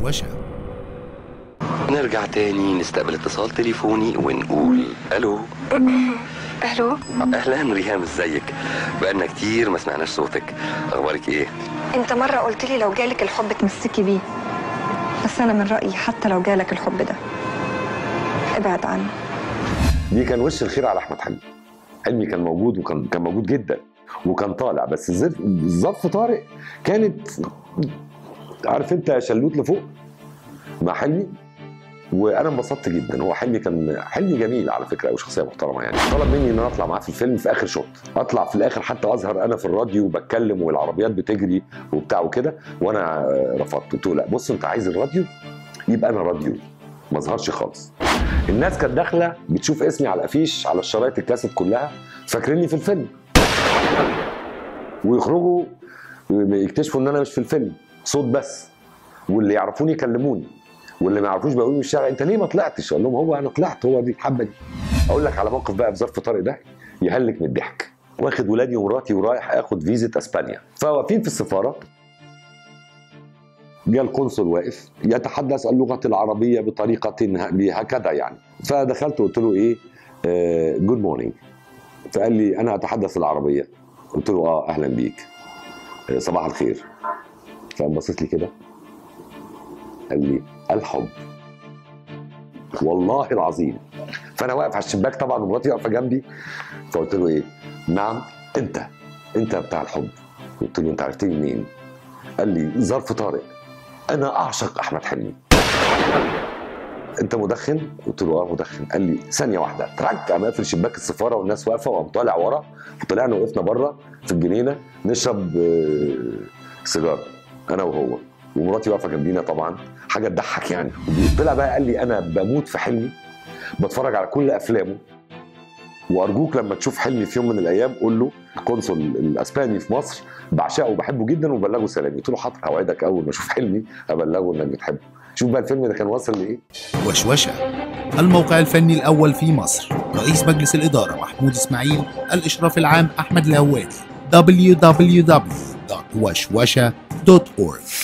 وشوشة نرجع تاني نستقبل اتصال تليفوني ونقول الو الو اهلا ريهام ازيك بقالنا كتير ما سمعناش صوتك اخبارك ايه انت مره قلت لي لو جالك الحب تمسكي بيه بس انا من رايي حتى لو جالك الحب ده ابعد عنه دي كان وش الخير على احمد حلمي حلمي كان موجود وكان كان موجود جدا وكان طالع بس زف- ظرف طارق كانت عارف انت شلوت لفوق مع حلمي وانا انبسطت جدا هو حلمي كان حلمي جميل على فكره وشخصيه محترمه يعني طلب مني ان انا اطلع معاه في الفيلم في اخر شوط اطلع في الاخر حتى اظهر انا في الراديو وبتكلم والعربيات بتجري وبتاع وكده وانا آه، رفضت قلت له لا بص انت عايز الراديو يبقى انا راديو ما اظهرش خالص الناس كانت داخله بتشوف اسمي على الافيش على الشرايط الكاسيت كلها فاكريني في الفيلم ويخرجوا يكتشفوا ان انا مش في الفيلم صوت بس واللي يعرفوني يكلموني واللي ما يعرفوش بيقولوا لي في الشارع انت ليه ما طلعتش؟ اقول لهم هو انا طلعت هو دي الحبه دي. اقول لك على موقف بقى في ظرف طارق ده يهلك من الضحك. واخد ولادي ومراتي ورايح اخد فيزا اسبانيا فواقفين في السفاره جاء القنصل واقف يتحدث اللغه العربيه بطريقه ه- هكذا يعني فدخلت قلت له ايه جود مورنينج فقال لي انا اتحدث العربيه قلت له اه اهلا بيك آه، صباح الخير فقام بصيت لي كده قال لي الحب والله العظيم فانا واقف على الشباك طبعا ومراتي واقفه جنبي فقلت له ايه نعم انت انت بتاع الحب قلت له انت عرفتني منين قال لي ظرف طارق انا اعشق احمد حلمي انت مدخن قلت له اه مدخن قال لي ثانيه واحده تراك قام قافل شباك السفاره والناس واقفه وقام طالع ورا وطلعنا وقفنا بره في الجنينه نشرب آه، سيجاره انا وهو ومراتي واقفه جنبينا طبعا حاجه تضحك يعني طلع بقى قال لي انا بموت في حلمي بتفرج على كل افلامه وارجوك لما تشوف حلمي في يوم من الايام قول له القنصل الاسباني في مصر بعشقه وبحبه جدا وبلغه سلامي قلت له حاضر اوعدك اول ما اشوف حلمي ابلغه انك بتحبه شوف بقى الفيلم ده كان واصل لايه وشوشة الموقع الفني الأول في مصر رئيس مجلس الإدارة محمود إسماعيل الإشراف العام أحمد الهوادي www.وشوشة.org